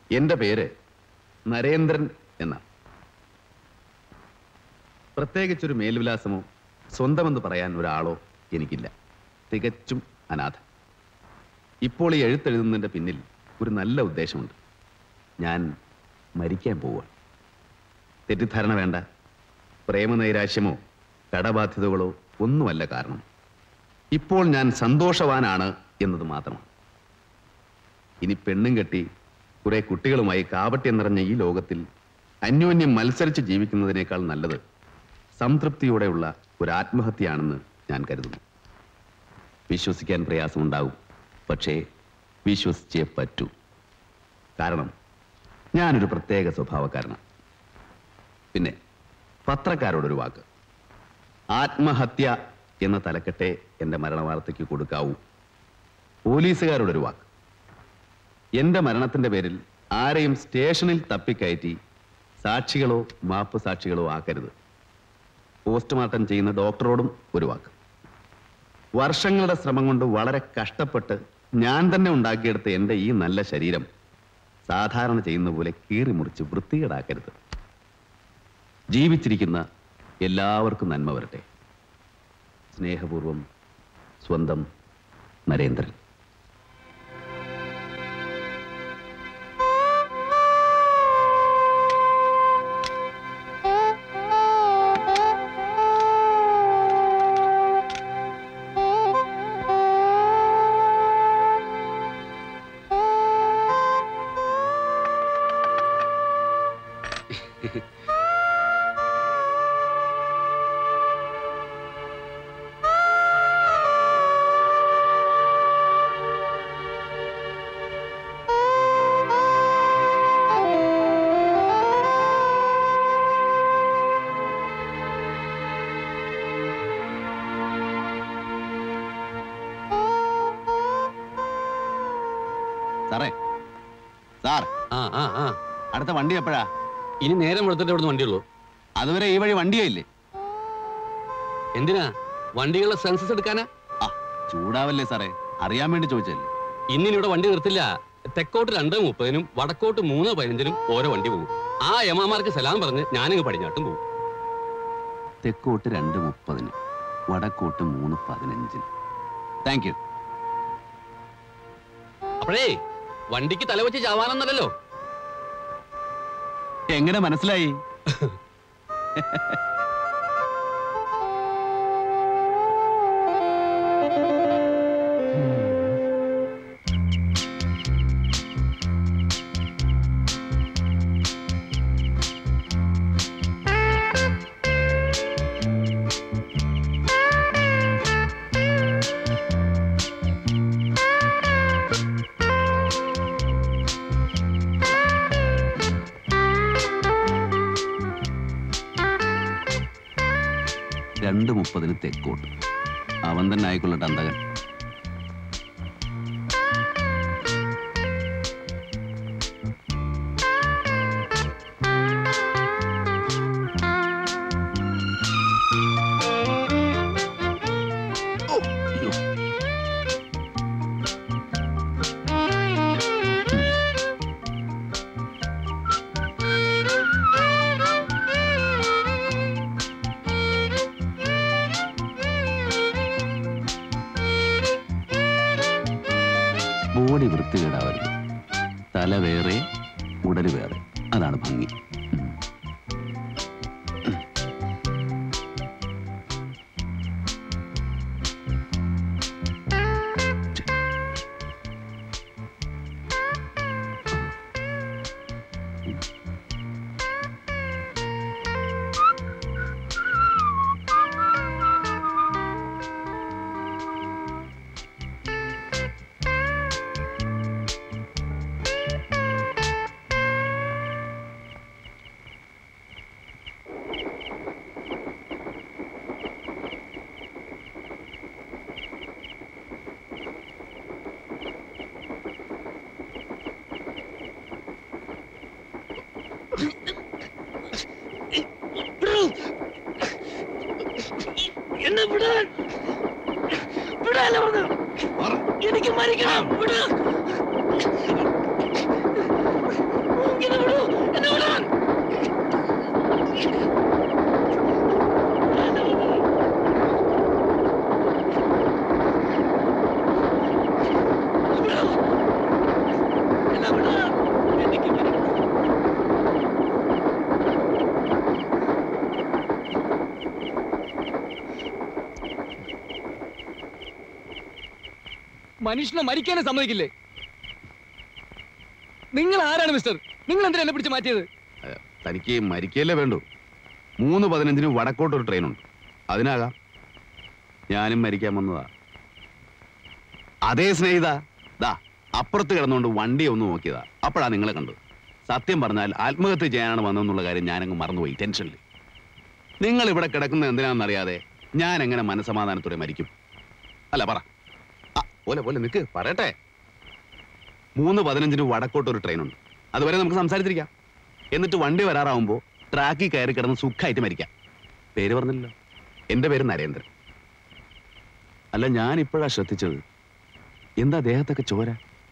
എന്റെ പേര് നരേന്ദ്രൻ എന്ന പ്രത്യേകിച്ചൊരു മേൽവിലാസമോ സ്വന്തമെന്ന് പറയാൻ ഒരാളോ എനിക്കില്ല തികച്ചും അനാഥ ഇപ്പോൾ ഈ എഴുത്തെഴുതുന്നതിന്റെ പിന്നിൽ ഒരു നല്ല ഉദ്ദേശമുണ്ട് ഞാൻ മരിക്കാൻ പോവുക തെറ്റിദ്ധാരണ വേണ്ട പ്രേമനൈരാശ്യമോ കടബാധ്യതകളോ ഒന്നുമല്ല കാരണം ഇപ്പോൾ ഞാൻ സന്തോഷവാനാണ് എന്നത് മാത്രമാണ് ഇനി പെണ്ണും കെട്ടി കുറെ കുട്ടികളുമായി കാപട്യം നിറഞ്ഞ ഈ ലോകത്തിൽ അന്യോന്യം മത്സരിച്ച് ജീവിക്കുന്നതിനേക്കാൾ നല്ലത് സംതൃപ്തിയോടെയുള്ള ഒരു ആത്മഹത്യയാണെന്ന് ഞാൻ കരുതുന്നു വിശ്വസിക്കാൻ പ്രയാസമുണ്ടാവും പക്ഷേ വിശ്വസിച്ചേ പറ്റൂ കാരണം ഞാനൊരു പ്രത്യേക സ്വഭാവക്കാരനാണ് പിന്നെ പത്രക്കാരോടൊരു വാക്ക് ആത്മഹത്യ എന്ന തലക്കെട്ടെ എൻ്റെ മരണവാർത്തയ്ക്ക് കൊടുക്കാവൂ പോലീസുകാരോടൊരു വാക്ക് എന്റെ മരണത്തിന്റെ പേരിൽ ആരെയും സ്റ്റേഷനിൽ തപ്പിക്കയറ്റി സാക്ഷികളോ മാപ്പ് സാക്ഷികളോ ആക്കരുത് പോസ്റ്റ്മോർട്ടം ചെയ്യുന്ന ഡോക്ടറോടും ഒരു വാക്ക് വർഷങ്ങളുടെ ശ്രമം കൊണ്ട് വളരെ കഷ്ടപ്പെട്ട് ഞാൻ തന്നെ ഉണ്ടാക്കിയെടുത്ത എൻ്റെ ഈ നല്ല ശരീരം സാധാരണ ചെയ്യുന്ന പോലെ കീറി മുറിച്ച് വൃത്തികേടാക്കരുത് ജീവിച്ചിരിക്കുന്ന എല്ലാവർക്കും നന്മ വരട്ടെ സ്നേഹപൂർവം സ്വന്തം നരേന്ദ്രൻ സാറേ സാർ ആ ആ ആ അടുത്ത വണ്ടി എപ്പോഴാ ഇനി നേരം വെളുത്തിട്ട് ഇവിടുന്ന് വണ്ടിയുള്ളൂ അതുവരെ ഈ വഴി വണ്ടിയായില്ലേ എന്തിനാ വണ്ടികളുടെ സെൻസസ് എടുക്കാനാ ആ ചൂടാവല്ലേ സാറേ അറിയാൻ വേണ്ടി ചോദിച്ചല്ലേ ഇന്നിനി ഇവിടെ വണ്ടി നിർത്തില്ല തെക്കോട്ട് രണ്ട് മുപ്പതിനും വടക്കോട്ട് മൂന്ന് പതിനഞ്ചിനും ഓരോ വണ്ടി പോകും ആ യമാമാർക്ക് സലാം പറഞ്ഞ് ഞാനിങ്ങ് പടിഞ്ഞാട്ടും പോകും തെക്കോട്ട് രണ്ട് മുപ്പതിന് വടക്കോട്ട് മൂന്ന് പതിനഞ്ചിന് താങ്ക് യു അപ്പോഴേ വണ്ടിക്ക് തലവെച്ച് ചാവാനൊന്നല്ലല്ലോ എങ്ങനെ മനസ്സിലായി രണ്ട് മുപ്പതിന് തെക്കോട്ട് അവൻ തന്നെ ആയിക്കൊള്ളട്ടെ അന്തകൻ അയ്യോ. ബോഡി വൃത്തികേടാവരുത് തല വേറെ ഉടല് വേറെ അതാണ് ഭംഗി ഉം. എന്നെ വിടാൻ വിടാല്ല പറഞ്ഞു എനിക്ക് മരിക്കണം വിടാ എന്നെ വിടൂ എന്നെ വിടാൻ വിടൂ. എന്നെ വിടാൻ എനിക്ക് വിടൂ. മനുഷ്യനെ മരിക്കാനേ സമ്മതിക്കില്ലേ നിങ്ങൾ ആരാണ് മിസ്റ്റർ നിങ്ങൾ എന്തിനാ എന്നെ പിടിച്ച് മാറ്റിയത് ഏ, തനിക്ക് മരിക്കല്ലേ വേണ്ടു മൂന്ന് പതിനഞ്ചിന് വടക്കോട്ടൊരു ട്രെയിനുണ്ട് അതിനാകാം ഞാനും മരിക്കാൻ വന്നതാ അതേ സ്നേഹിത ദാ അപ്പുറത്ത് കിടന്നുകൊണ്ട് വണ്ടി ഒന്ന് നോക്കിയതാ അപ്പോഴാ നിങ്ങളെ കണ്ടു സത്യം പറഞ്ഞാൽ ആത്മഹത്യ ചെയ്യാനാണ് വന്നതെന്നുള്ള കാര്യം ഞാനങ്ങ് മറന്നുപോയി ടെൻഷനിൽ നിങ്ങൾ ഇവിടെ കിടക്കുന്നത് എന്തിനാണെന്നറിയാതെ ഞാൻ എങ്ങനെ മനസമാധാനത്തോടെ മരിക്കും അല്ല പറ ആ, പോലെ പോലെ നിക്ക് പറയട്ടെ മൂന്ന് പതിനഞ്ചിന് വടക്കോട്ട് ഒരു ട്രെയിനുണ്ട് അതുവരെ നമുക്ക് സംസാരിച്ചിരിക്കാം എന്നിട്ട് വണ്ടി വരാറാവുമ്പോൾ ട്രാക്കിൽ കയറി കിടന്ന് സുഖമായിട്ട് മരിക്കാം പേര് പറഞ്ഞില്ലല്ലോ എൻ്റെ പേര് നരേന്ദ്രൻ അല്ല ഞാൻ ഇപ്പോഴാ ശ്രദ്ധിച്ചത് എന്താ ദേഹത്തൊക്കെ ചോര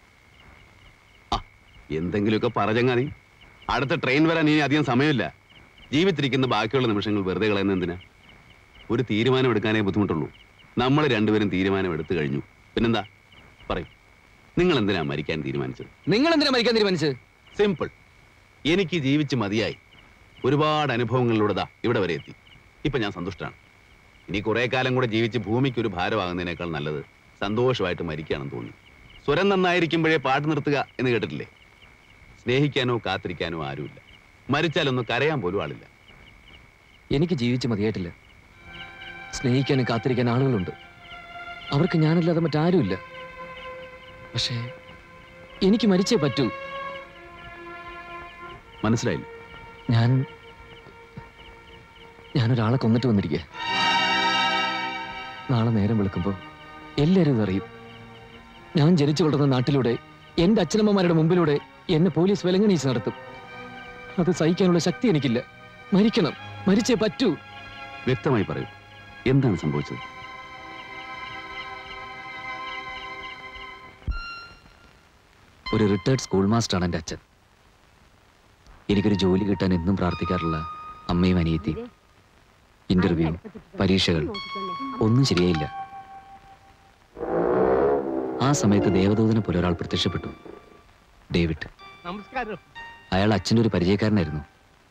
ആ എന്തെങ്കിലുമൊക്കെ പറഞ്ഞങ്ങാതി അടുത്ത ട്രെയിൻ വരാൻ ഇനി അധികം സമയമില്ല ജീവിച്ചിരിക്കുന്ന ബാക്കിയുള്ള നിമിഷങ്ങൾ വെറുതെ കളയുന്ന എന്തിനാ ഒരു തീരുമാനം എടുക്കാനേ ബുദ്ധിമുട്ടുള്ളൂ നമ്മൾ രണ്ടുപേരും തീരുമാനം എടുത്തു കഴിഞ്ഞു പിന്നെന്താ പറയും നിങ്ങൾ എന്തിനാ മരിക്കാൻ തീരുമാനിച്ചത് നിങ്ങൾ എന്തിനാ മരിക്കാൻ തീരുമാനിച്ചത് സിമ്പിൾ എനിക്ക് ജീവിച്ച് മതിയായി ഒരുപാട് അനുഭവങ്ങളിലൂടെ ദാ ഇവിടെ വരെ എത്തി ഇപ്പൊ ഞാൻ സന്തുഷ്ടനാണ് ഇനി കുറെ കാലം കൂടെ ജീവിച്ച് ഭൂമിക്ക് ഒരു ഭാരമാകുന്നതിനേക്കാൾ നല്ലത് സന്തോഷമായിട്ട് മരിക്കുകയാണെന്ന് തോന്നി സ്വരം നന്നായിരിക്കുമ്പോഴേ പാട്ട് നിർത്തുക എന്ന് കേട്ടിട്ടില്ലേ സ്നേഹിക്കാനോ കാത്തിരിക്കാനോ ആരുമില്ല മരിച്ചാലൊന്നും കരയാൻ പോലും ആളില്ല എനിക്ക് ജീവിച്ച് മതിയായിട്ടില്ല സ്നേഹിക്കാനും കാത്തിരിക്കാൻ ആളുകളുണ്ട് അവർക്ക് ഞാനല്ലാതെ മറ്റാരുമില്ല പക്ഷേ എനിക്ക് മരിച്ചേ പറ്റൂ മനസ്സിലായില്ല ഞാൻ ഞാനൊരാളെ കൊന്നിട്ട് വന്നിരിക്കുക നാളെ നേരം വെളുക്കുമ്പോൾ എല്ലാവരും ഇതറിയും ഞാൻ ജനിച്ചു വളർന്ന നാട്ടിലൂടെ എന്റെ അച്ഛനമ്മമാരുടെ മുമ്പിലൂടെ എന്നെ പോലീസ് വിലങ്ങണീച്ച് നടത്തും അത് സഹിക്കാനുള്ള ശക്തി എനിക്കില്ല മരിക്കണം മരിച്ചേ പറ്റൂ വ്യക്തമായി പറയൂ എന്താണ് സംഭവിച്ചത് ഒരു റിട്ടയർഡ് സ്കൂൾ മാസ്റ്ററാണ് എൻ്റെ അച്ഛൻ എനിക്കൊരു ജോലി കിട്ടാൻ എന്നും പ്രാർത്ഥിക്കാറുള്ള അമ്മയും അനിയത്തിയും ഇന്റർവ്യൂ പരീക്ഷകൾ ഒന്നും ശരിയായില്ല ആ സമയത്ത് ദേവദൂതനെ പോലെ ഒരാൾ പ്രത്യക്ഷപ്പെട്ടു ഡേവിഡ് നമസ്കാരം അയാൾ അച്ഛൻ്റെ ഒരു പരിചയക്കാരനായിരുന്നു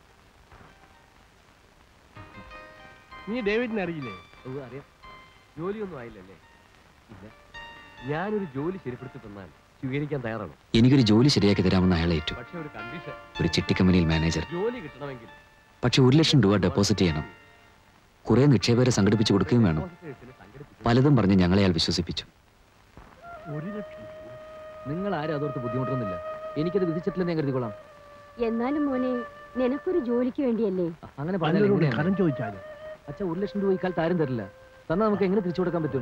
നീ ഡേവിഡിനെ അറിയില്ലേ അറിയാം ജോലിയൊന്നും ആയില്ലല്ലേ ഇല്ല ഞാനൊരു ജോലി ശരിപ്പെടുത്തി തന്നാൽ സ്വീകരിക്കാൻ തയ്യാറാണ് എനിക്കൊരു ജോലി ശരിയാക്കി തരാമെന്ന് അയാൾ ഏറ്റു പക്ഷെ ഒരു കണ്ടീഷൻ ഒരു ചിട്ടിക്കമ്പനിയിൽ മാനേജർ ജോലി കിട്ടണമെങ്കിൽ പക്ഷെ ഒരു ലക്ഷം രൂപ ഡെപ്പോസിറ്റ് ചെയ്യണം കുറെ നിക്ഷേപകരെ സംഘടിപ്പിച്ച് കൊടുക്കുകയും വേണം depositors-നെ സംഘടിപ്പിച്ച് പലതും പറഞ്ഞ് ഞങ്ങളെ അയാൾ വിശ്വസിപ്പിച്ചു ഒരു ലക്ഷം നിങ്ങൾ ആരും അതോർത്ത് ബുദ്ധിമുട്ടൊന്നുമില്ല എനിക്കത് വിധിച്ചിട്ടില്ലെന്ന് ഞാൻ കരുതിക്കൊള്ളാം എന്നാലും മോനെ നിനക്കൊരു ജോലിക്ക് വേണ്ടിയല്ലേ അങ്ങനെ പലരോട് കരം ചോദിച്ചാലും അച്ഛാ ഒരു ലക്ഷം രൂപ ഇക്കാലത്ത് ആരും തരില്ല തന്നാൽ നമുക്ക് എങ്ങനെ തിരിച്ചു കൊടുക്കാൻ പറ്റും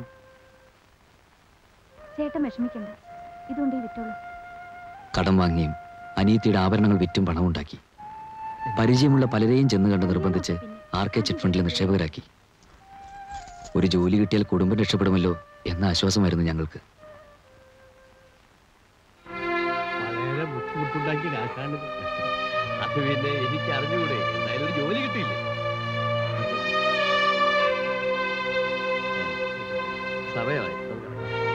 ചേട്ടൻ വിഷമിക്കണ്ട ഇതുകൊണ്ട് ഈ വിട്ടോളൂ കടം വാങ്ങിയും അനിയത്തിയുടെ ആഭരണങ്ങൾ വിറ്റും പണമുണ്ടാക്കി പരിചയമുള്ള പലരെയും ചെന്ന് കണ്ട് നിർബന്ധിച്ച് ആർ കെ ചിറ്റ് ഫണ്ടിൽ നിക്ഷേപകരാക്കി ഒരു ജോലി കിട്ടിയാൽ കുടുംബം രക്ഷപ്പെടുമല്ലോ എന്ന ആശ്വാസമായിരുന്നു ഞങ്ങൾക്ക് വളരെ ബുദ്ധിമുട്ടുണ്ടാക്കിയ കാശാണിത് അത് പിന്നെ എനിക്ക് അറിഞ്ഞുകൂടെ എന്തായാലും ഒരു ജോലി കിട്ടിയില്ലേ സമയമായി നമുക്ക്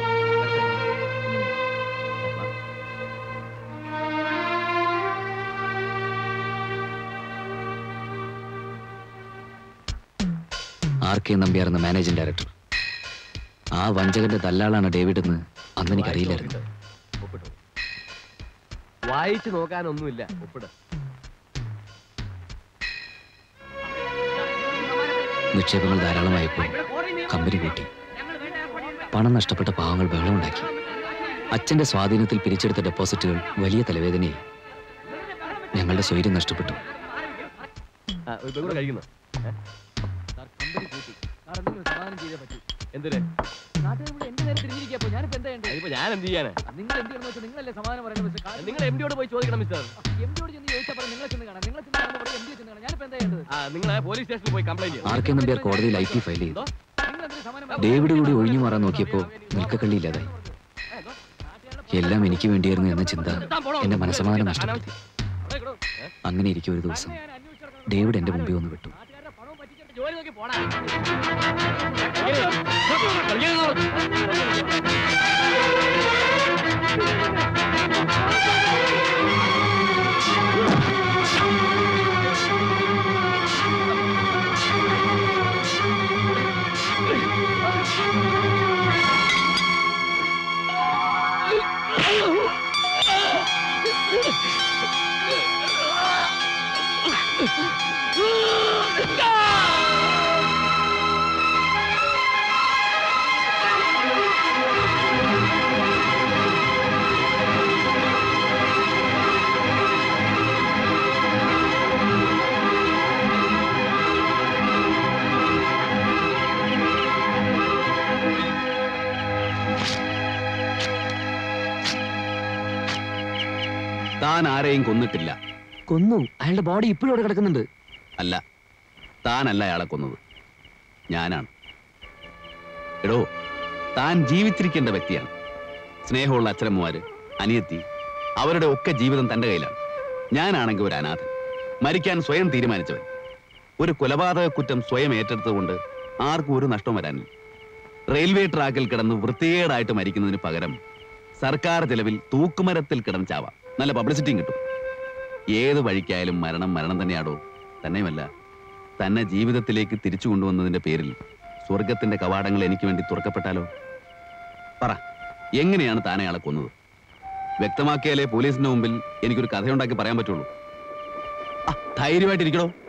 കിടക്കാം. ആർ കെ നമ്പ്യാർ എന്ന മാനേജിംഗ് ഡയറക്ടർ ആ വഞ്ചകന്റെ ദല്ലാളാണ് ഡേവിഡ് എന്ന് അന്ന് എനിക്കറിയില്ലായിരുന്നു ഒപ്പിട്ടോ വായിച്ചു നോക്കാനൊന്നുമില്ല ഒപ്പിട നിക്ഷേപങ്ങൾ ധാരാളമായപ്പോൾ കമ്പനി കൂട്ടി പണം നഷ്ടപ്പെട്ട പാവങ്ങൾ ബഹളമുണ്ടാക്കി അച്ഛന്റെ സ്വാധീനത്തിൽ പിരിച്ചെടുത്ത ഡെപ്പോസിറ്റുകൾ വലിയ തലവേദനയായി ഞങ്ങളുടെ സ്വൈര്യം നഷ്ടപ്പെട്ടു കൂടെ കഴിക്കുന്നു എന്തിന് അതിപ്പോ ഞാൻ എന്ത് ചെയ്യാനാ നിങ്ങൾ എന്ത് ചെയ്യണമെന്ന് വെച്ചാൽ നിങ്ങളല്ലേ സമാധാനം പറയുന്നത് മിസ്റ്റർ കാര്യം നിങ്ങൾ എം ഡിയോട് പോയി ചോദിക്കണം മിസ്റ്റർ എം ഡിയോട് ചെന്ന് ചോദിച്ചാൽ പറയും നിങ്ങളെ ചെന്ന് കാണാം നിങ്ങളെ ചെന്ന് കാണുമ്പോൾ പറയും എം ഡി ചെന്ന് കാണാം ഞാനിപ്പോ എന്താ ചെയ്യേണ്ടത് ആ നിങ്ങൾ പോലീസ് സ്റ്റേഷനിൽ പോയി കംപ്ലൈന്റ് ചെയ്യും ആർ കെ നമ്പ്യാർ കോടതിയിൽ ഐ ടി ഫയൽ ചെയ്തു എന്തോ? നിങ്ങൾ എന്തിനാ സമാധാനം ഡേവിഡ് കൂടി ഒഴിഞ്ഞു മാറാൻ നോക്കിയപ്പോൾ നിൽക്കക്കള്ളിയില്ലാതായി എല്ലാം എനിക്ക് വേണ്ടിയായിരുന്നു എന്ന ചിന്ത എന്റെ മനസ്സമാധാനം നഷ്ടപ്പെടുത്തി അങ്ങനെ ഇരിക്കും ഒരു ദിവസം ഡേവിഡ് എന്റെ മുമ്പിൽ വന്ന് വിട്ടു താൻ ആരെയും കൊന്നിട്ടില്ല കൊന്നു അയാളുടെ ബോഡി ഇപ്പോഴും അവിടെ കിടക്കുന്നുണ്ട് അല്ല താനല്ല അയാളെ കൊന്നത് ഞാനാണ് എടോ താൻ ജീവിച്ചിരിക്കേണ്ട വ്യക്തിയാണ് സ്നേഹമുള്ള അച്ഛനമ്മമാര് അനിയത്തി അവരുടെ ഒക്കെ ജീവിതം തന്റെ കയ്യിലാണ് ഞാനാണെങ്കിൽ ഒരു അനാഥൻ മരിക്കാൻ സ്വയം തീരുമാനിച്ചവൻ ഒരു കൊലപാതക കുറ്റം സ്വയം ഏറ്റെടുത്തുകൊണ്ട് ആർക്കും ഒരു നഷ്ടം വരാനില്ല റെയിൽവേ ട്രാക്കിൽ കിടന്ന് വൃത്തികേടായിട്ട് മരിക്കുന്നതിന് പകരം സർക്കാർ ചെലവിൽ തൂക്കുമരത്തിൽ കിടന്ന് ചാവാം നല്ല പബ്ലിസിറ്റിയും കിട്ടും ഏത് വഴിക്കായാലും മരണം മരണം തന്നെയാടോ തന്നെയുമല്ല തന്നെ ജീവിതത്തിലേക്ക് തിരിച്ചു കൊണ്ടുവന്നതിന്റെ പേരിൽ സ്വർഗത്തിന്റെ കവാടങ്ങൾ എനിക്ക് വേണ്ടി തുറക്കപ്പെട്ടാലോ പറ എങ്ങനെയാണ് താൻ അയാളെ കൊന്നത് വ്യക്തമാക്കിയാലേ പോലീസിന്റെ മുമ്പിൽ എനിക്കൊരു കഥയുണ്ടാക്കി പറയാൻ പറ്റുള്ളൂ ആ ധൈര്യമായിട്ടിരിക്കണോ